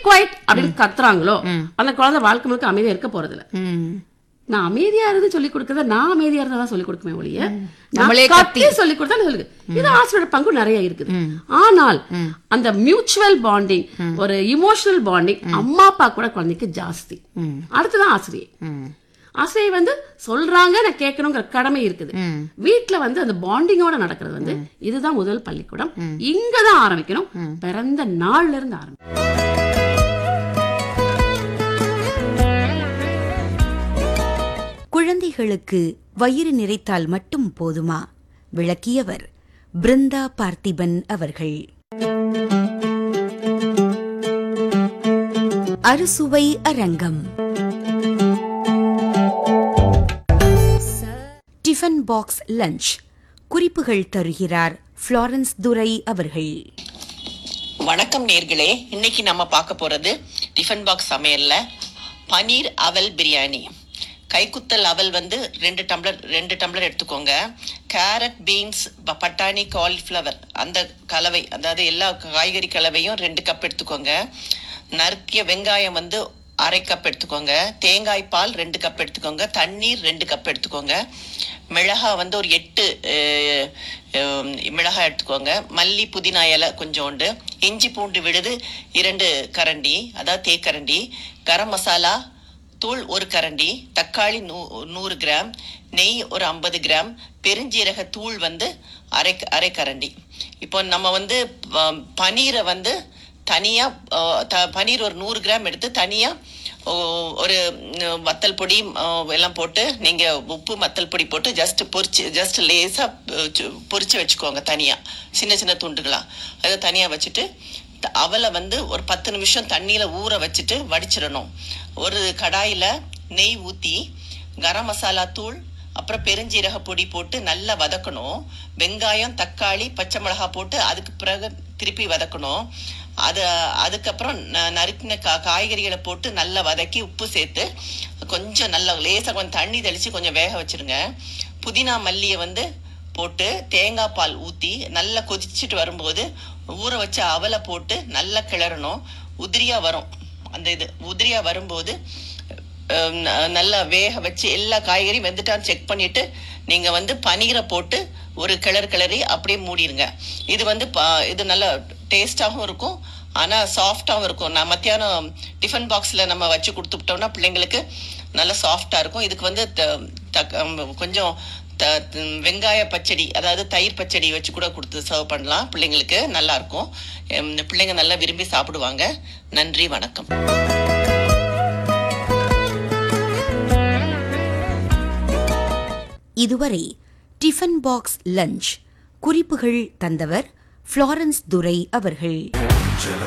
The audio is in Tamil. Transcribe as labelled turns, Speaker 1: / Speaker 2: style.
Speaker 1: குவைட் அப்படின்னு கத்துறாங்களோ அந்த குழந்தை வாழ்க்கை முழுக்க அமைதியா இருக்க போறதில்ல
Speaker 2: ம்.
Speaker 1: நான் அமைதியா இருந்து சொல்லி கொடுக்கறத நான் அமைதியா இருந்தா தான் சொல்லி கொடுக்குமே ஒழிய
Speaker 2: நம்மளே
Speaker 1: நான் கத்தி சொல்லி கொடுத்தா நான் சொல்லு இது ஆசிரியரோட பங்கு நிறைய இருக்குது ஆனால் அந்த மியூச்சுவல் பாண்டிங் ஒரு இமோஷனல் பாண்டிங் அம்மா அப்பா கூட குழந்தைக்கு ஜாஸ்தி அடுத்துதான் ஆசிரியை
Speaker 2: ம்.
Speaker 1: ஆசிரியை வந்து சொல்றாங்க நான் கேட்கணுங்கிற கடமை இருக்குது வீட்ல வந்து அந்த பாண்டிங்கோட நடக்கிறது வந்து இதுதான் முதல் பள்ளிக்கூடம் இங்கதான் ஆரம்பிக்கணும் பிறந்த நாள்ல இருந்து ஆரம்பிக்கணும்
Speaker 3: குழந்தைகளுக்கு வயிறு நிறைத்தால் மட்டும் போதுமா விளக்கியவர் பிருந்தா பார்த்திபன் அவர்கள் அறுசுவை அரங்கம் டிஃபன் பாக்ஸ் லஞ்ச் குறிப்புகள் தருகிறார் ஃப்ளாரன்ஸ் துரை அவர்கள்
Speaker 4: வணக்கம் நேர்களே இன்னைக்கு நம்ம பார்க்க போறது டிஃபன் பாக்ஸ் சமையல்ல பனீர் அவல் பிரியாணி கைக்குத்தல் அவல் வந்து ரெண்டு டம்ளர் ரெண்டு டம்ளர் எடுத்துக்கோங்க கேரட் பீன்ஸ் பட்டாணி காலிஃப்ளவர் அந்த கலவை அதாவது எல்லா காய்கறி கலவையும் ரெண்டு கப் எடுத்துக்கோங்க நறுக்கிய வெங்காயம் வந்து அரை கப் எடுத்துக்கோங்க தேங்காய் பால் ரெண்டு கப் எடுத்துக்கோங்க தண்ணீர் ரெண்டு கப் எடுத்துக்கோங்க மிளகாய் வந்து ஒரு எட்டு அஹ், அஹ், மிளகாய் எடுத்துக்கோங்க மல்லி புதினா இலை கொஞ்சோண்டு இஞ்சி பூண்டு விழுது இரண்டு கரண்டி அதாவது தேக்கரண்டி கரம் மசாலா தூள் ஒரு கரண்டி தக்காளி நூ நூறு கிராம் நெய் ஒரு ஐம்பது கிராம் பெருஞ்சீரக தூள் வந்து அரை அரை கரண்டி இப்போ நம்ம வந்து ப- பனீரை வந்து தனியாக த பனீர் ஒரு நூறு கிராம் எடுத்து தனியாக ஒரு ம், வத்தல் பொடி ஆ, எல்லாம் போட்டு நீங்கள் உப்பு மத்தல் பொடி போட்டு ஜஸ்ட் பொரிச்சு ஜஸ்ட் லேசாக பொரிச்சு வச்சுக்கோங்க தனியாக சின்ன சின்ன துண்டுகளாக அதை தனியாக வச்சுட்டு த- அவலை வந்து ஒரு பத்து நிமிஷம் தண்ணியில ஊற வச்சுட்டு வடிச்சிடணும் ஒரு கடாயில நெய் ஊத்தி கரம் மசாலா தூள் அப்புறம் பெருஞ்சீரக பொடி போட்டு நல்லா வதக்கணும் வெங்காயம் தக்காளி பச்சை மிளகாய் போட்டு அதுக்கு பிறகு திருப்பி வதக்கணும் அது அதுக்கப்புறம் ந- நறுக்கின கா காய்கறிகளை போட்டு நல்லா வதக்கி உப்பு சேர்த்து கொஞ்சம் நல்லா லேசாக கொஞ்சம் தண்ணி தெளித்து கொஞ்சம் வேக வச்சிருங்க புதினா மல்லியை வந்து போட்டு தேங்காய் பால் ஊற்றி நல்லா கொதிச்சுட்டு வரும்போது ஊற வச்ச அவலை போட்டு நல்லா கிளறணும் உதிரியா வரும் அந்த இது உதிரியா வரும்போது அஹ், ந- நல்லா வேக வச்சு எல்லா காய்கறியும் வெந்துட்டான்னு செக் பண்ணிட்டு நீங்க வந்து பனீரை போட்டு ஒரு கிளறு கிளறி அப்படியே மூடிடுங்க இது வந்து ப- இது நல்லா டேஸ்டாகவும் இருக்கும் ஆனா சாஃப்டாகவும் இருக்கும் நான் மத்தியானம் டிஃபன் பாக்ஸ்ல நம்ம வச்சு கொடுத்துட்டோம்னா பிள்ளைங்களுக்கு நல்லா சாஃப்டா இருக்கும் இதுக்கு வந்து த- தக்- ஹம், கொஞ்சம் த- த- வெங்காய பச்சடி அதாவது தயிர் பச்சடி வச்சு கூட கொடுத்து சர்வ் பண்ணலாம் பிள்ளைங்களுக்கு நல்லா இருக்கும் ஹம், பிள்ளைங்க நல்லா விரும்பி சாப்பிடுவாங்க நன்றி வணக்கம்
Speaker 3: இதுவரை டிஃபன் பாக்ஸ் லஞ்ச் குறிப்புகள் தந்தவர் ஃப்ளாரன்ஸ் துரை அவர்கள்